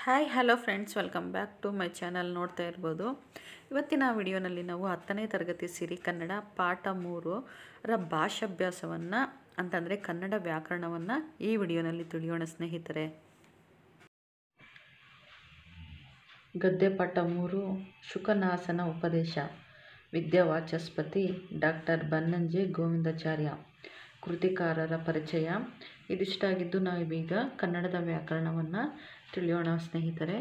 hi hello friends welcome back to my channel ನೋಡ್ತಾ ಇರ್ಬೋದು ಇವತ್ತಿನ ವಿಡಿಯೋನಲ್ಲಿ ನಾವು ಹತ್ತನೇ ತರಗತಿ ಸಿರಿ ಕನ್ನಡ ಪಾಠ ಮೂರು ರ ಭಾಷಾಭ್ಯಾಸವನ್ನು ಅಂತಂದರೆ ಕನ್ನಡ ವ್ಯಾಕರಣವನ್ನು ಈ ವಿಡಿಯೋನಲ್ಲಿ ತಿಳಿಯೋಣ ಸ್ನೇಹಿತರೆ ಗದ್ಯ ಪಾಠ ಮೂರು ಶುಕನಾಸನ ಉಪದೇಶ ವಿದ್ಯಾವಾಚಸ್ಪತಿ ಡಾಕ್ಟರ್ ಬನ್ನಂಜೆ ಗೋವಿಂದಾಚಾರ್ಯ ಕೃತಿಕಾರರ ಪರಿಚಯ ಇದಿಷ್ಟಾಗಿದ್ದು ನಾವೀಗ ಕನ್ನಡದ ವ್ಯಾಕರಣವನ್ನು ತಿಳಿಯೋಣ ಸ್ನೇಹಿತರೆ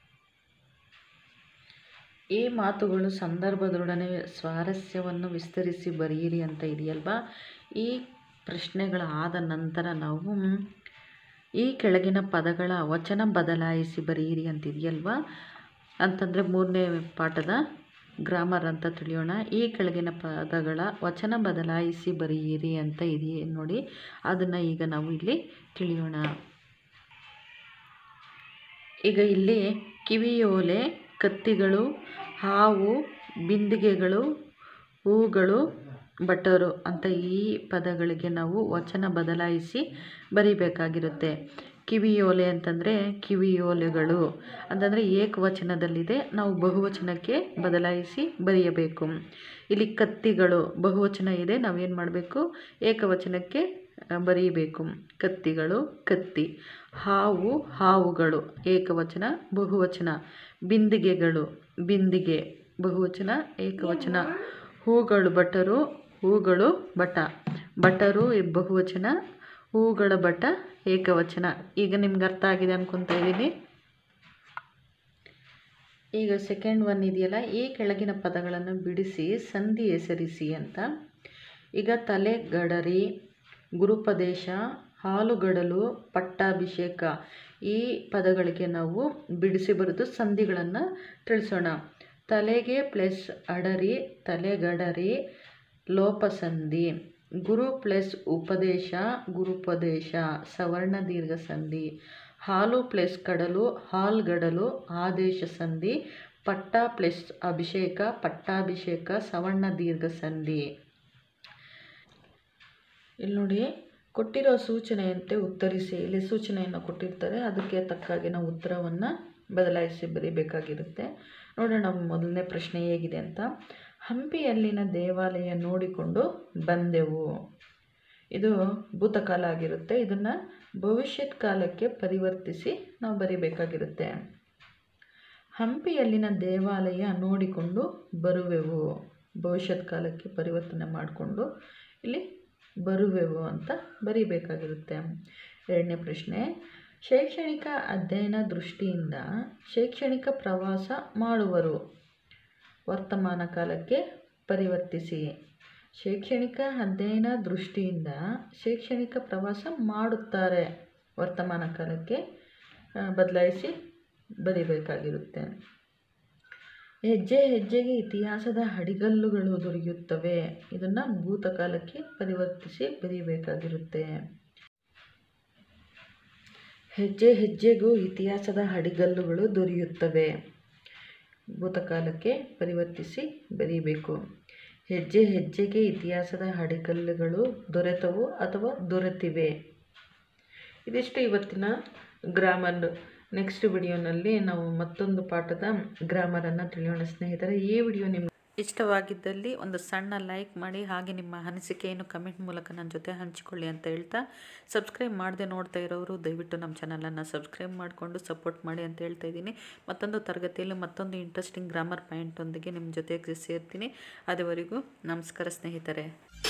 ಈ ಮಾತುಗಳು ಸಂದರ್ಭದೊಡನೆ ಸ್ವಾರಸ್ಯವನ್ನು ವಿಸ್ತರಿಸಿ ಬರೆಯಿರಿ ಅಂತ ಇದೆಯಲ್ವಾ ಈ ಪ್ರಶ್ನೆಗಳಾದ ನಂತರ ನಾವು ಈ ಕೆಳಗಿನ ಪದಗಳ ವಚನ ಬದಲಾಯಿಸಿ ಬರೆಯಿರಿ ಅಂತಿದೆಯಲ್ವಾ ಅಂತಂದರೆ ಮೂರನೇ ಪಾಠದ ಗ್ರಾಮರ್ ಅಂತ ತಿಳಿಯೋಣ ಈ ಕೆಳಗಿನ ಪದಗಳ ವಚನ ಬದಲಾಯಿಸಿ ಬರೆಯಿರಿ ಅಂತ ಇದೆಯೇ ನೋಡಿ ಅದನ್ನು ಈಗ ನಾವು ಇಲ್ಲಿ ತಿಳಿಯೋಣ ಈಗ ಇಲ್ಲಿ ಕಿವಿಯೋಲೆ ಕತ್ತಿಗಳು ಹಾವು ಬಿಂದಿಗೆಗಳು ಹೂಗಳು ಬಟರು ಅಂತ ಈ ಪದಗಳಿಗೆ ನಾವು ವಚನ ಬದಲಾಯಿಸಿ ಬರಿಬೇಕಾಗಿರುತ್ತೆ ಕಿವಿಯೋಲೆ ಅಂತಂದರೆ ಕಿವಿಯೋಲೆಗಳು ಅಂತಂದರೆ ಏಕವಚನದಲ್ಲಿದೆ ನಾವು ಬಹುವಚನಕ್ಕೆ ಬದಲಾಯಿಸಿ ಬರೆಯಬೇಕು ಇಲ್ಲಿ ಕತ್ತಿಗಳು ಬಹುವಚನ ಇದೆ ನಾವೇನು ಮಾಡಬೇಕು ಏಕವಚನಕ್ಕೆ ಬರೀಬೇಕು ಕತ್ತಿಗಳು ಕತ್ತಿ ಹಾವು ಹಾವುಗಳು ಏಕವಚನ ಬಹುವಚನ ಬಿಂದಿಗೆಗಳು ಬಿಂದಿಗೆ ಬಹುವಚನ ಏಕವಚನ ಹೂಗಳು ಬಟರು ಹೂಗಳು ಬಟ ಬಟರು ಬಹುವಚನ ಹೂಗಳ ಬಟ ಏಕವಚನ ಈಗ ನಿಮ್ಗೆ ಅರ್ಥ ಆಗಿದೆ ಅನ್ಕೊತಾ ಇದ್ದೀನಿ ಈಗ ಸೆಕೆಂಡ್ ಒನ್ ಇದೆಯಲ್ಲ ಈ ಕೆಳಗಿನ ಪದಗಳನ್ನು ಬಿಡಿಸಿ ಸಂಧಿ ಹೆಸರಿಸಿ ಅಂತ ಈಗ ತಲೆಗಡರಿ ಗುರುಪದೇಶ ಹಾಲುಗಡಲು ಪಟ್ಟಾಭಿಷೇಕ ಈ ಪದಗಳಿಗೆ ನಾವು ಬಿಡಿಸಿ ಬರೆದು ಸಂಧಿಗಳನ್ನು ತಿಳಿಸೋಣ ತಲೆಗೆ ಪ್ಲಸ್ ಅಡರಿ ತಲೆಗಡರಿ ಲೋಪಸಂಧಿ ಗುರು ಪ್ಲಸ್ ಉಪದೇಶ ಗುರುಪದೇಶ ಸವರ್ಣ ದೀರ್ಘ ಸಂಧಿ ಹಾಲು ಪ್ಲಸ್ ಕಡಲು ಹಾಲ್ಗಡಲು ಆದೇಶ ಸಂಧಿ ಪಟ್ಟ ಪ್ಲಸ್ ಅಭಿಷೇಕ ಪಟ್ಟಾಭಿಷೇಕ ಸವರ್ಣ ದೀರ್ಘ ಸಂಧಿ ಇಲ್ಲಿ ನೋಡಿ ಕೊಟ್ಟಿರೋ ಸೂಚನೆಯಂತೆ ಉತ್ತರಿಸಿ ಇಲ್ಲಿ ಸೂಚನೆಯನ್ನು ಕೊಟ್ಟಿರ್ತಾರೆ ಅದಕ್ಕೆ ತಕ್ಕಾಗಿ ನಾವು ಉತ್ತರವನ್ನು ಬದಲಾಯಿಸಿ ಬರೀಬೇಕಾಗಿರುತ್ತೆ ನೋಡೋಣ ಮೊದಲನೇ ಪ್ರಶ್ನೆ ಹೇಗಿದೆ ಅಂತ ಹಂಪಿಯಲ್ಲಿನ ದೇವಾಲಯ ನೋಡಿಕೊಂಡು ಬಂದೆವು ಇದು ಭೂತಕಾಲ ಆಗಿರುತ್ತೆ ಇದನ್ನು ಭವಿಷ್ಯತ್ ಕಾಲಕ್ಕೆ ಪರಿವರ್ತಿಸಿ ನಾವು ಬರೀಬೇಕಾಗಿರುತ್ತೆ ಹಂಪಿಯಲ್ಲಿನ ದೇವಾಲಯ ನೋಡಿಕೊಂಡು ಬರುವೆವು ಭವಿಷ್ಯತ್ ಕಾಲಕ್ಕೆ ಪರಿವರ್ತನೆ ಮಾಡಿಕೊಂಡು ಇಲ್ಲಿ ಬರುವೆವು ಅಂತ ಬರೀಬೇಕಾಗಿರುತ್ತೆ ಎರಡನೇ ಪ್ರಶ್ನೆ ಶೈಕ್ಷಣಿಕ ಅಧ್ಯಯನ ದೃಷ್ಟಿಯಿಂದ ಶೈಕ್ಷಣಿಕ ಪ್ರವಾಸ ಮಾಡುವರು ವರ್ತಮಾನ ಕಾಲಕ್ಕೆ ಪರಿವರ್ತಿಸಿ ಶೈಕ್ಷಣಿಕ ಅಧ್ಯಯನ ದೃಷ್ಟಿಯಿಂದ ಶೈಕ್ಷಣಿಕ ಪ್ರವಾಸ ಮಾಡುತ್ತಾರೆ ವರ್ತಮಾನ ಕಾಲಕ್ಕೆ ಬದಲಾಯಿಸಿ ಬರಿಬೇಕಾಗಿರುತ್ತೆ ಹೆಜ್ಜೆ ಹೆಜ್ಜೆಗೆ ಇತಿಹಾಸದ ಅಡಿಗಲ್ಲುಗಳು ದೊರೆಯುತ್ತವೆ ಇದನ್ನು ಭೂತಕಾಲಕ್ಕೆ ಪರಿವರ್ತಿಸಿ ಬರೀಬೇಕಾಗಿರುತ್ತೆ ಹೆಜ್ಜೆ ಹೆಜ್ಜೆಗೂ ಇತಿಹಾಸದ ಅಡಿಗಲ್ಲುಗಳು ದೊರೆಯುತ್ತವೆ ಭೂತಕಾಲಕ್ಕೆ ಪರಿವರ್ತಿಸಿ ಬರೀಬೇಕು ಹೆಜ್ಜೆ ಹೆಜ್ಜೆಗೆ ಇತಿಹಾಸದ ಅಡಿಗಲ್ಲುಗಳು ದೊರೆತವು ಅಥವಾ ದೊರೆತಿವೆ ಇದಿಷ್ಟು ಇವತ್ತಿನ ಗ್ರಾಮರ್ ನೆಕ್ಸ್ಟ್ ವಿಡಿಯೋನಲ್ಲಿ ನಾವು ಮತ್ತೊಂದು ಪಾಠದ ಗ್ರಾಮರನ್ನು ತಿಳಿಯೋಣ ಸ್ನೇಹಿತರೆ ಈ ವಿಡಿಯೋ ನಿಮ್ಮ ಇಷ್ಟವಾಗಿದ್ದಲ್ಲಿ ಒಂದು ಸಣ್ಣ ಲೈಕ್ ಮಾಡಿ ಹಾಗೆ ನಿಮ್ಮ ಅನಿಸಿಕೆಯನ್ನು ಕಮೆಂಟ್ ಮೂಲಕ ನನ್ನ ಜೊತೆ ಹಂಚಿಕೊಳ್ಳಿ ಅಂತ ಹೇಳ್ತಾ ಸಬ್ಸ್ಕ್ರೈಬ್ ಮಾಡದೆ ನೋಡ್ತಾ ಇರೋರು ದಯವಿಟ್ಟು ನಮ್ಮ ಚಾನಲನ್ನು ಸಬ್ಸ್ಕ್ರೈಬ್ ಮಾಡಿಕೊಂಡು ಸಪೋರ್ಟ್ ಮಾಡಿ ಅಂತ ಹೇಳ್ತಾ ಇದ್ದೀನಿ ಮತ್ತೊಂದು ತರಗತಿಯಲ್ಲಿ ಮತ್ತೊಂದು ಇಂಟ್ರೆಸ್ಟಿಂಗ್ ಗ್ರಾಮರ್ ಪಾಯಿಂಟೊಂದಿಗೆ ನಿಮ್ಮ ಜೊತೆಗೆ ಸೇರ್ತೀನಿ ಅದುವರೆಗೂ ನಮಸ್ಕಾರ ಸ್ನೇಹಿತರೆ